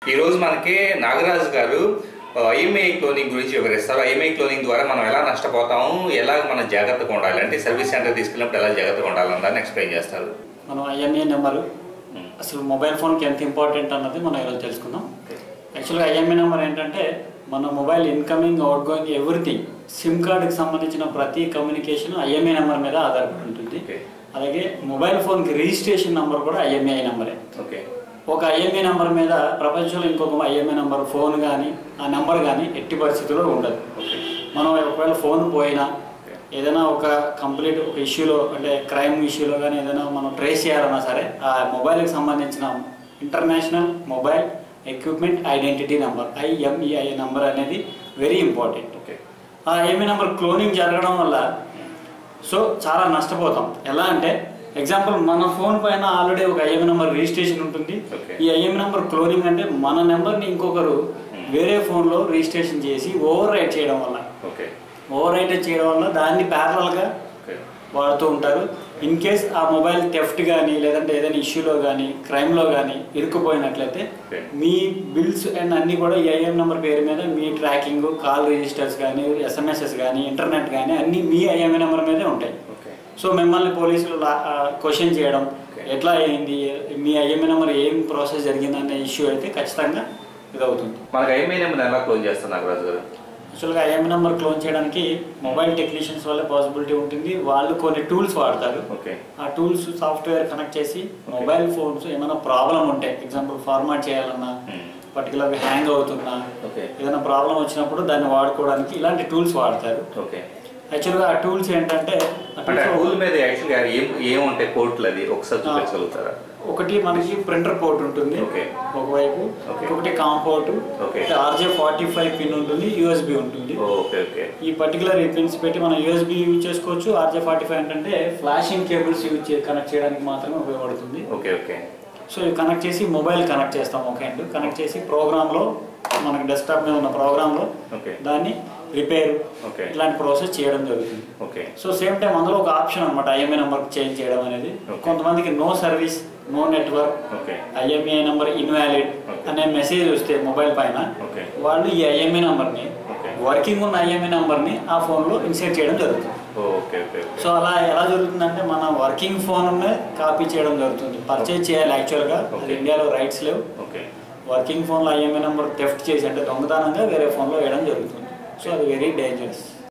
ఈ రోజు మనకి నాగరాజు గారు ఐఎంఐ క్లోనింగ్ గురించి వివరిస్తారు ఐఎంఐ క్లోనింగ్ ద్వారా మనం ఎలా నష్టపోతాము ఎలా మనం జాగ్రత్తగా ఉండాలి అంటే సర్వీస్ సెంటర్ తీసుకెళ్ళినప్పుడు ఎలా జాగ్రత్తగా ఉండాలని దాన్ని ఎక్స్ప్లెయిన్ చేస్తారు మనం ఐఎంఏ నెంబరు అసలు మొబైల్ ఫోన్కి ఎంత ఇంపార్టెంట్ అన్నది మనం ఈరోజు తెలుసుకుందాం యాక్చువల్గా ఐఎంఏ నెంబర్ ఏంటంటే మన mobile incoming out going everything SIM కార్డుకి సంబంధించిన ప్రతి కమ్యూనికేషన్ ఐఎంఏ నెంబర్ మీద ఆధారపడి ఉంటుంది Okay. అలాగే మొబైల్ ఫోన్కి రిజిస్ట్రేషన్ నెంబర్ కూడా ఐఎంఏ నెంబరే ఓకే ఒక ఐఎంఏ నెంబర్ మీద ప్రపంచంలో ఇంకొక ఐఎంఏ నెంబర్ ఫోన్ కానీ ఆ నెంబర్ కానీ ఎట్టి పరిస్థితుల్లో ఉండదు ఓకే మనం ఒకవేళ ఫోన్ పోయినా ఏదైనా ఒక కంప్లీట్ ఒక ఇష్యూలో అంటే క్రైమ్ ఇష్యూలో కానీ ఏదైనా మనం ట్రేస్ చేయాలన్నా సరే ఆ మొబైల్కి సంబంధించిన international mobile equipment identity number IMEI number అనేది వెరీ ఇంపార్టెంట్ ఓకే ఆ ఐఎంఈ నెంబర్ క్లోనింగ్ జరగడం వల్ల సో చాలా నష్టపోతాం ఎలా అంటే ఎగ్జాంపుల్ మన ఫోన్ పైన ఆల్రెడీ ఒక ఐఎంఈ నెంబర్ రిజిస్ట్రేషన్ ఉంటుంది Okay. ఈ ఐఎంఈ నెంబర్ క్లోనింగ్ అంటే మన నెంబర్ని ఇంకొకరు వేరే ఫోన్లో రిజిస్ట్రేషన్ చేసి ఓవర్ రైట్ చేయడం వల్ల ఓకే ఓవర్ రైట్ చేయడం వల్ల దాన్ని ప్యారలల్గా ఓకే వాడుతూ ఉంటారు ఇన్ కేస్ ఆ మొబైల్ థెఫ్ట్ కానీ లేదంటే ఏదైనా ఇష్యూలో కానీ క్రైమ్లో కానీ ఇరుక్కుపోయినట్లయితే Okay. మీ బిల్స్ అండ్ అన్నీ కూడా ఈ ఐఎం నెంబర్ పేరు మీద మీ ట్రాకింగ్ కాల్ రిజిస్టర్స్ కానీ ఎస్ఎంఎస్ఎస్ కానీ ఇంటర్నెట్ కానీ అన్నీ మీ ఐఎంఏ నెంబర్ మీదే ఉంటాయి ఓకే సో మిమ్మల్ని పోలీసులు క్వశ్చన్ చేయడం Okay. ఎట్లా అయింది మీ ఐఎంఏ నెంబర్ ఏం ప్రాసెస్ జరిగిందనే ఇష్యూ అయితే ఖచ్చితంగా ఇదవుతుంది మనకి ఐఎంఐ నెంబర్ ఎలా క్లోజ్ చేస్తారు నాగరాజు గారు యాక్చువల్గా ఐఎంఏ నెంబర్ క్లోన్ చేయడానికి మొబైల్ టెక్నీషియన్స్ వల్ల పాసిబిలిటీ ఉంటుంది వాళ్ళు కొన్ని టూల్స్ వాడతారు ఓకే ఆ టూల్స్ సాఫ్ట్వేర్ కనెక్ట్ చేసి మొబైల్ ఫోన్స్ ఏమైనా ప్రాబ్లం ఉంటే ఎగ్జాంపుల్ ఫార్మాట్ చేయాలన్నా పర్టికులర్గా హ్యాంగ్ అవుతున్నా ఓకే ఏదైనా ప్రాబ్లం వచ్చినప్పుడు దాన్ని వాడుకోవడానికి ఇలాంటి టూల్స్ వాడతారు ఓకే యాక్చువల్గా ఆ టూల్స్ ఏంటంటే ఆ అంటే tools టూల్ మీద యాక్చువల్గా ఏం ఏముంటాయి పోర్ట్లు అది ఒకసారి చూపించగలుగుతారా ఒకటి మనకి ప్రింటర్ పోర్ట్ ఉంటుంది Okay. ఒకవైపు Okay. ఒకటి com port Okay. RJ forty five pin ఉంటుంది యూఎస్బి ఉంటుంది ఓకే ఓకే ఈ పర్టికులర్ ఈ పిన్స్ పెట్టి మనం యూఎస్బి యూజ్ చేసుకోవచ్చు ఆర్జే ఫార్టీ ఫైవ్ ఏంటంటే ఫ్లాషింగ్ కేబుల్స్ యూజ్ చే కనెక్ట్ చేయడానికి మాత్రమే ఉపయోగపడుతుంది ఓకే ఓకే సో ఇవి కనెక్ట్ చేసి మొబైల్ కనెక్ట్ చేస్తాం ఒక హ్యాండ్ కనెక్ట్ చేసి ప్రోగ్రాంలో మనకి డెస్క్టాప్ మీద ఉన్న ప్రోగ్రాంలో ఓకే దాన్ని రిపేర్ Okay. ఇలాంటి ప్రాసెస్ చేయడం జరుగుతుంది ఓకే సో సేమ్ టైం అందులో ఒక ఆప్షన్ అనమాట ఐఎంఏ నెంబర్ చేంజ్ చేయడం అనేది Okay. కొంతమందికి no service no network okay IMEI number invalid Okay. అనే మెసేజ్ వస్తే మొబైల్ పైన Okay. వాళ్ళు ఈ ఐఎంఏ నెంబర్ని Okay. వర్కింగ్ ఉన్న ఐఎంఏ నెంబర్ని ఆ ఫోన్లో ఇన్సర్ట్ చేయడం జరుగుతుంది ఓకే ఓకే సో అలా ఎలా జరుగుతుందంటే మన వర్కింగ్ ఫోన్ కాపీ చేయడం జరుగుతుంది పర్చేజ్ చేయాలి యాక్చువల్గా అది Okay. ఇండియాలో రైట్స్ లేవు ఓకే వర్కింగ్ ఫోన్లో ఐఎంఏ నెంబర్ థెఫ్ట్ చేసి అంటే దొంగతనంగా వేరే ఫోన్లో వేయడం జరుగుతుంది సో అది వెరీ డేంజరస్